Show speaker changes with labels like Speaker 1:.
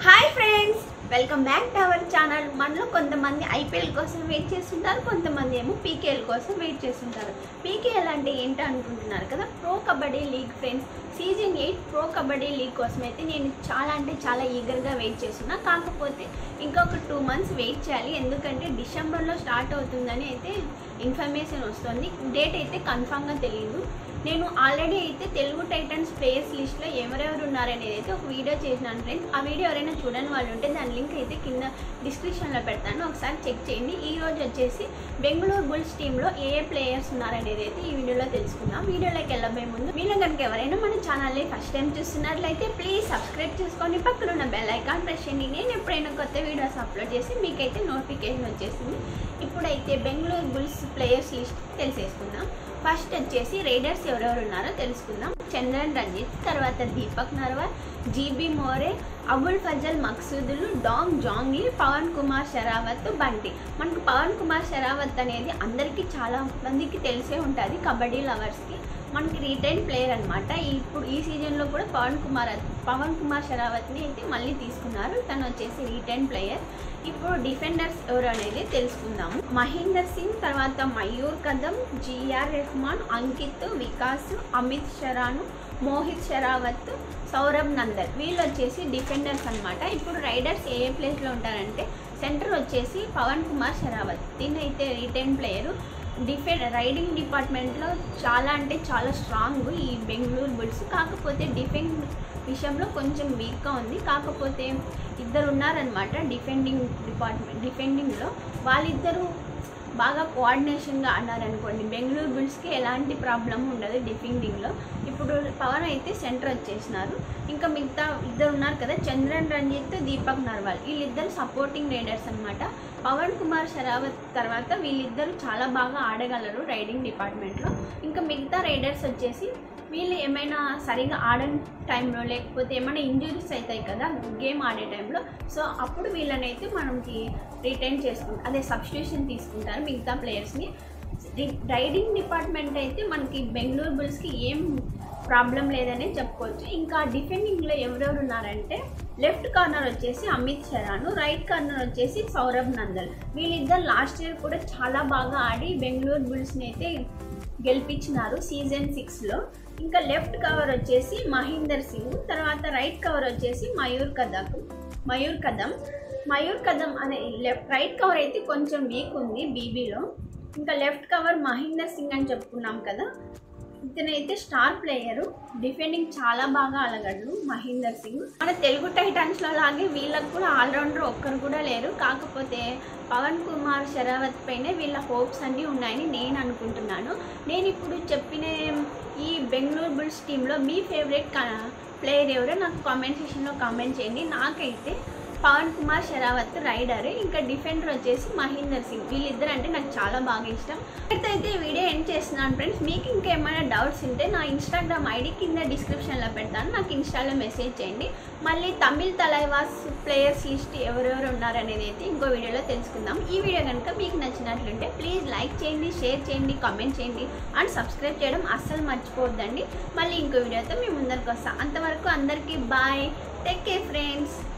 Speaker 1: hi friends welcome back to our channel మనలో కొంతమంది IPL కోసం వెయిట్ చేస్తుంటారు కొంతమంది ఏమో పీకేఎల్ కోసం వెయిట్ చేస్తుంటారు పీకేఎల్ అంటే ఏంటో అనుకుంటున్నారు కదా pro kabaddi league friends season eight pro kabaddi league కోసం అయితే నేను చాలా అంటే చాలా ఈగర్గా వెయిట్ చేస్తున్నా కాకపోతే ఇంకొక టూ మంత్స్ వెయిట్ చేయాలి ఎందుకంటే డిసెంబర్లో స్టార్ట్ అవుతుందని అయితే ఇన్ఫర్మేషన్ వస్తుంది డేట్ అయితే కన్ఫామ్గా తెలియదు నేను ఆల్రెడీ అయితే తెలుగు టైటన్స్ ప్లేయర్స్ లిస్ట్లో ఎవరెవరు ఉన్నారనేది అయితే ఒక వీడియో చేసినాను ఫ్రెండ్స్ ఆ వీడియో ఎవరైనా చూడని వాళ్ళు ఉంటే దాని లింక్ అయితే కింద డిస్క్రిప్షన్లో పెడతాను ఒకసారి చెక్ చేయండి ఈ రోజు వచ్చేసి బెంగళూరు బుల్స్ టీంలో ఏ ఏ ప్లేయర్స్ ఉన్నారనేది అయితే ఈ వీడియోలో తెలుసుకుందాం వీడియోలోకి వెళ్ళబోయే ముందు మీరు కనుక ఎవరైనా మన ఛానల్ని ఫస్ట్ టైం చూస్తున్నట్లయితే ప్లీజ్ సబ్స్క్రైబ్ చేసుకొని పక్కన ఉన్న బెల్ ఐకాన్ ప్రెస్ చేయండి నేను ఎప్పుడైనా కొత్త వీడియోస్ అప్లోడ్ చేసి మీకైతే నోటిఫికేషన్ వచ్చేసింది ఇప్పుడైతే బెంగళూరు బుల్స్ ప్లేయర్స్ లిస్ట్ తెలిసేసుకుందాం ఫస్ట్ వచ్చేసి రైడర్స్ ఎవరెవరు ఉన్నారో తెలుసుకుందాం చంద్రన్ రంజిత్ తర్వాత దీపక్ నర్వాల్ జీబీ మోరే అబుల్ ఫజల్ మక్సూదులు డాంగ్ జాంగి పవన్ కుమార్ షరావత్ బంటి మనకు పవన్ కుమార్ షరావత్ అనేది అందరికీ చాలా మందికి తెలిసే ఉంటుంది కబడ్డీ లవర్స్కి మనకి రిటైన్ ప్లేయర్ అనమాట ఇప్పుడు ఈ సీజన్లో కూడా పవన్ కుమార్ పవన్ కుమార్ షరావత్ని అయితే మళ్ళీ తీసుకున్నారు తను వచ్చేసి రిటైన్ ప్లేయర్ ఇప్పుడు డిఫెండర్స్ ఎవరు అనేది తెలుసుకుందాము మహేందర్ సింగ్ తర్వాత మయూర్ కదం జిఆర్ రెహమాన్ అంకిత్ వికాస్ అమిత్ షరాను మోహిత్ షరావత్ సౌరభ్ నందల్ వీళ్ళు వచ్చేసి డిఫెండర్స్ అనమాట ఇప్పుడు రైడర్స్ ఏ ఏ ప్లేస్లో ఉంటారంటే సెంటర్ వచ్చేసి పవన్ కుమార్ షరావత్ దీన్ని అయితే రిటైన్ ప్లేయరు డిఫెండ్ రైడింగ్ డిపార్ట్మెంట్లో చాలా అంటే చాలా స్ట్రాంగ్ ఈ బెంగళూరు బుల్స్ కాకపోతే డిఫెండ్ విషయంలో కొంచెం వీక్గా ఉంది కాకపోతే ఇద్దరు ఉన్నారనమాట డిఫెండింగ్ డిపార్ట్మెంట్ డిఫెండింగ్లో వాళ్ళిద్దరూ బాగా కోఆర్డినేషన్గా ఆడారనుకోండి బెంగళూరు బుల్స్కి ఎలాంటి ప్రాబ్లం ఉండదు డిఫెండింగ్లో ఇప్పుడు పవన్ అయితే సెంటర్ వచ్చేసినారు ఇంకా మిగతా ఇద్దరు ఉన్నారు కదా చంద్రన్ రంజిత్ దీపక్ నర్వాల్ వీళ్ళిద్దరు సపోర్టింగ్ రైడర్స్ అనమాట పవన్ కుమార్ షరావత్ తర్వాత వీళ్ళిద్దరు చాలా బాగా ఆడగలరు రైడింగ్ డిపార్ట్మెంట్లో ఇంకా మిగతా రైడర్స్ వచ్చేసి వీళ్ళు ఏమైనా సరిగా ఆడని టైంలో లేకపోతే ఏమైనా ఇంజురీస్ అవుతాయి కదా గేమ్ ఆడే టైంలో సో అప్పుడు వీళ్ళనైతే మనకి రిటైన్ చేసుకుంటారు అదే సబ్స్టిట్యూషన్ తీసుకుంటారు మిగతా ప్లేయర్స్ని రైడింగ్ డిపార్ట్మెంట్ అయితే మనకి బెంగళూరు బుల్స్కి ఏం ప్రాబ్లం లేదనే చెప్పుకోవచ్చు ఇంకా డిఫెండింగ్లో ఎవరెవరు ఉన్నారంటే లెఫ్ట్ కార్నర్ వచ్చేసి అమిత్ షరాను రైట్ కార్నర్ వచ్చేసి సౌరభ్ నందల్ వీళ్ళిద్దరు లాస్ట్ ఇయర్ కూడా చాలా బాగా ఆడి బెంగళూరు బుల్స్ని అయితే గెలిపించినారు సీజన్ సిక్స్లో ఇంకా లెఫ్ట్ కవర్ వచ్చేసి మహేందర్ సింగ్ తర్వాత రైట్ కవర్ వచ్చేసి మయూర్ కదం మయూర్ కదం మయూర్ కదం అనే లెఫ్ట్ రైట్ కవర్ అయితే కొంచెం వీక్ ఉంది బీబీలో ఇంకా లెఫ్ట్ కవర్ మహేందర్ సింగ్ అని చెప్పుకున్నాం కదా ఇతనైతే స్టార్ ప్లేయరు డిఫెండింగ్ చాలా బాగా అలగడు మహేందర్ సింగ్ మన తెలుగు టైటన్స్లో లాగే వీళ్ళకి కూడా ఆల్రౌండర్ ఒక్కరు కూడా లేరు కాకపోతే పవన్ కుమార్ షరావత్ పైనే వీళ్ళ హోప్స్ అన్నీ ఉన్నాయని నేను అనుకుంటున్నాను నేను ఇప్పుడు చెప్పిన ఈ బెంగళూరు బుల్స్ టీంలో మీ ఫేవరెట్ ప్లేయర్ ఎవరో నాకు కామెంట్ సెక్షన్లో కామెంట్ చేయండి నాకైతే పవన్ కుమార్ షరావత్ రైడర్ ఇంకా డిఫెండర్ వచ్చేసి మహేందర్ సింగ్ వీళ్ళిద్దరు అంటే నాకు చాలా బాగా ఇష్టం అయితే ఈ వీడియో ఎండ్ చేస్తున్నాను ఫ్రెండ్స్ మీకు ఇంకేమైనా డౌట్స్ ఉంటే నా ఇన్స్టాగ్రామ్ ఐడి కింద డిస్క్రిప్షన్లో పెడతాను నాకు ఇన్స్టాలో మెసేజ్ చేయండి మళ్ళీ తమిళ్ తలైవాస్ ప్లేయర్స్ లిస్ట్ ఎవరెవరు ఉన్నారనేది అయితే ఇంకో వీడియోలో తెలుసుకుందాం ఈ వీడియో కనుక మీకు నచ్చినట్లుంటే ప్లీజ్ లైక్ చేయండి షేర్ చేయండి కామెంట్ చేయండి అండ్ సబ్స్క్రైబ్ చేయడం అస్సలు మర్చిపోవద్దండి మళ్ళీ ఇంకో వీడియోతో మీ ముందరికి వస్తాం అంతవరకు అందరికీ బాయ్ టేక్ కేర్ ఫ్రెండ్స్